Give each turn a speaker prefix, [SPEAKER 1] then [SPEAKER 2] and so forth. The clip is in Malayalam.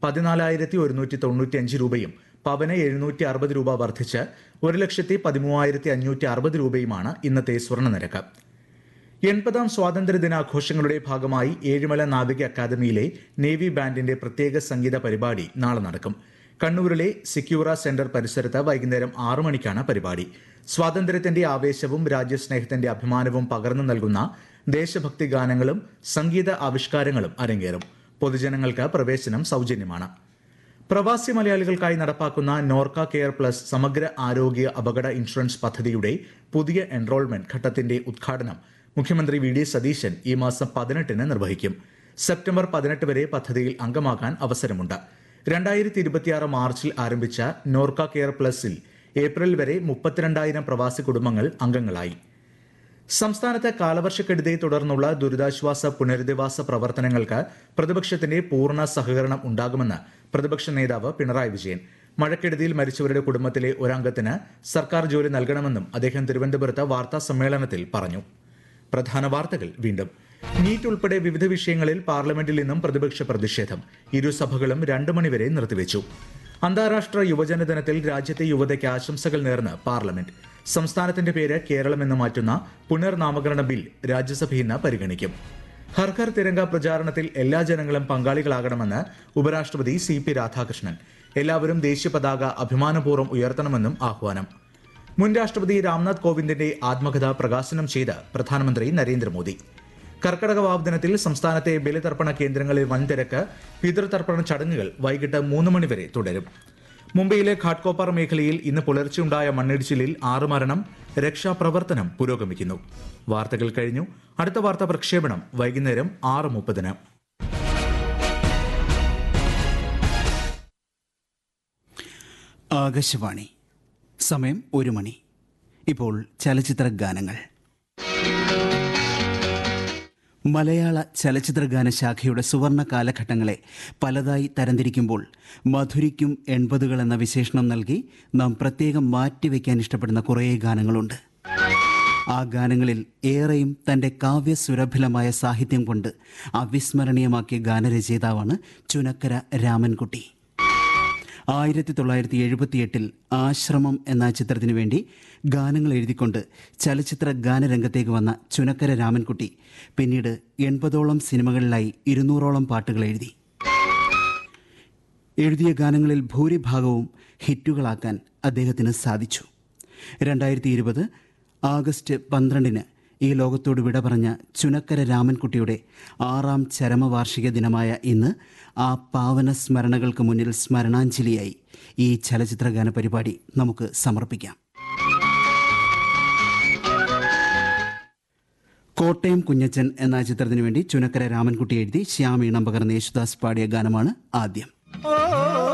[SPEAKER 1] പതിനാലായിരത്തി ഒരുന്നൂറ്റി തൊണ്ണൂറ്റി അഞ്ച് രൂപയും പവന് എഴുന്നൂറ്റി അറുപത് രൂപ വർദ്ധിച്ച് ഒരു ലക്ഷത്തി പതിമൂവായിരത്തി അഞ്ഞൂറ്റി അറുപത് രൂപയുമാണ് ഇന്നത്തെ സ്വർണ്ണ നിരക്ക് എൺപതാം സ്വാതന്ത്ര്യ ദിനാഘോഷങ്ങളുടെ ഭാഗമായി ഏഴിമല നാവിക അക്കാദമിയിലെ നേവി ബാൻഡിന്റെ പ്രത്യേക സംഗീത പരിപാടി നാളെ നടക്കും കണ്ണൂരിലെ സിക്യൂറ സെന്റർ പരിസരത്ത് വൈകുന്നേരം ആറു മണിക്കാണ് പരിപാടി സ്വാതന്ത്ര്യത്തിന്റെ ആവേശവും രാജ്യസ്നേഹത്തിന്റെ അഭിമാനവും പകർന്നു നൽകുന്ന ദേശഭക്തി ഗാനങ്ങളും സംഗീത ആവിഷ്കാരങ്ങളും അരങ്ങേറും പൊതുജനങ്ങൾക്ക് പ്രവേശനം സൗജന്യമാണ് പ്രവാസി മലയാളികൾക്കായി നടപ്പാക്കുന്ന നോർക്ക കെയർ പ്ലസ് സമഗ്ര ആരോഗ്യ അപകട ഇൻഷുറൻസ് പദ്ധതിയുടെ പുതിയ എൻറോൾമെന്റ് ഘട്ടത്തിന്റെ ഉദ്ഘാടനം മുഖ്യമന്ത്രി വി ഡി സതീശൻ ഈ മാസം പതിനെട്ടിന് നിർവഹിക്കും സെപ്റ്റംബർ പതിനെട്ട് വരെ പദ്ധതിയിൽ അംഗമാകാൻ അവസരമുണ്ട് രണ്ടായിരത്തി ഇരുപത്തിയാറ് മാർച്ചിൽ ആരംഭിച്ച നോർക്ക കെയർ പ്ലസിൽ ഏപ്രിൽ വരെ മുപ്പത്തിരണ്ടായിരം പ്രവാസി കുടുംബങ്ങൾ അംഗങ്ങളായി സംസ്ഥാനത്ത് കാലവർഷക്കെടുതിയെ തുടർന്നുള്ള ദുരിതാശ്വാസ പുനരധിവാസ പ്രവർത്തനങ്ങൾക്ക് പ്രതിപക്ഷത്തിന്റെ പൂർണ്ണ സഹകരണം ഉണ്ടാകുമെന്ന് പ്രതിപക്ഷ നേതാവ് പിണറായി വിജയൻ മഴക്കെടുതിയിൽ മരിച്ചവരുടെ കുടുംബത്തിലെ ഒരംഗത്തിന് സർക്കാർ ജോലി നൽകണമെന്നും അദ്ദേഹം തിരുവനന്തപുരത്ത് വാർത്താ സമ്മേളനത്തിൽ പറഞ്ഞു പ്രധാന വാർത്തകൾ വീണ്ടും നീറ്റ് ഉൾപ്പെടെ വിവിധ വിഷയങ്ങളിൽ പാർലമെന്റിൽ നിന്നും പ്രതിപക്ഷ പ്രതിഷേധം ഇരുസഭകളും രണ്ടു മണിവരെ നിർത്തിവെച്ചു അന്താരാഷ്ട്ര യുവജന ദിനത്തിൽ രാജ്യത്തെ യുവതയ്ക്ക് ആശംസകൾ നേർന്ന് പാർലമെന്റ് സംസ്ഥാനത്തിന്റെ പേര് കേരളം എന്ന് മാറ്റുന്ന പുനർനാമകരണ ബിൽ രാജ്യസഭ ഇന്ന് പരിഗണിക്കും ഹർ ഘർ തിരങ്ക പ്രചാരണത്തിൽ എല്ലാ ജനങ്ങളും പങ്കാളികളാകണമെന്ന് ഉപരാഷ്ട്രപതി സി പി രാധാകൃഷ്ണൻ എല്ലാവരും ദേശീയ പതാക അഭിമാനപൂർവ്വം ഉയർത്തണമെന്നും ആഹ്വാനം മുൻ രാഷ്ട്രപതി രാംനാഥ് കോവിന്ദിന്റെ ആത്മകഥ പ്രകാശനം ചെയ്ത് പ്രധാനമന്ത്രി നരേന്ദ്രമോദി കർക്കടക വാവ് ദിനത്തിൽ സംസ്ഥാനത്തെ ബലിതർപ്പണ കേന്ദ്രങ്ങളിൽ വൻ തിരക്ക് പിതൃതർപ്പണ ചടങ്ങുകൾ വൈകിട്ട് മൂന്ന് മണിവരെ തുടരും മുംബൈയിലെ ഘാട്ട്കോപ്പർ മേഖലയിൽ ഇന്ന് പുലർച്ചെയുണ്ടായ മണ്ണിടിച്ചിലിൽ ആറ് മരണം രക്ഷാപ്രവർത്തനം പുരോഗമിക്കുന്നു വാർത്തകൾ കഴിഞ്ഞു അടുത്ത വാർത്താ പ്രക്ഷേപണം വൈകുന്നേരം ആറ് മുപ്പതിന്
[SPEAKER 2] ആകാശവാണി സമയം ഒരു മണി ഇപ്പോൾ ചലച്ചിത്ര ഗാനങ്ങൾ മലയാള ചലച്ചിത്രഗാന ശാഖയുടെ സുവർണ കാലഘട്ടങ്ങളെ പലതായി തരംതിരിക്കുമ്പോൾ മധുരിക്കും എൺപതുകൾ എന്ന വിശേഷണം നൽകി നാം പ്രത്യേകം മാറ്റിവെക്കാൻ ഇഷ്ടപ്പെടുന്ന കുറേ ഗാനങ്ങളുണ്ട് ആ ഗാനങ്ങളിൽ ഏറെയും തൻ്റെ കാവ്യസുരഭിലമായ സാഹിത്യം കൊണ്ട് അവിസ്മരണീയമാക്കിയ ഗാനരചയിതാവാണ് ചുനക്കര രാമൻകുട്ടി ആയിരത്തി തൊള്ളായിരത്തി എഴുപത്തിയെട്ടിൽ ആശ്രമം എന്ന ചിത്രത്തിനു വേണ്ടി ഗാനങ്ങൾ എഴുതിക്കൊണ്ട് ചലച്ചിത്ര ഗാനരംഗത്തേക്ക് വന്ന ചുനക്കര രാമൻകുട്ടി പിന്നീട് എൺപതോളം സിനിമകളിലായി ഇരുന്നൂറോളം പാട്ടുകൾ എഴുതി എഴുതിയ ഗാനങ്ങളിൽ ഭൂരിഭാഗവും ഹിറ്റുകളാക്കാൻ അദ്ദേഹത്തിന് സാധിച്ചു രണ്ടായിരത്തി ഇരുപത് ആഗസ്റ്റ് പന്ത്രണ്ടിന് ഈ ലോകത്തോട് വിട പറഞ്ഞ ചുനക്കര രാമൻകുട്ടിയുടെ ആറാം ചരമവാർഷിക ദിനമായ ഇന്ന് ആ പാവന സ്മരണകൾക്ക് മുന്നിൽ സ്മരണാഞ്ജലിയായി ഈ ചലച്ചിത്രഗാന പരിപാടി നമുക്ക് സമർപ്പിക്കാം കോട്ടയം കുഞ്ഞച്ചൻ എന്ന ചിത്രത്തിനു വേണ്ടി ചുനക്കര രാമൻകുട്ടി എഴുതി ശ്യാം ഈണം പകർന്ന യേശുദാസ് പാടിയ ഗാനമാണ് ആദ്യം
[SPEAKER 3] ഓ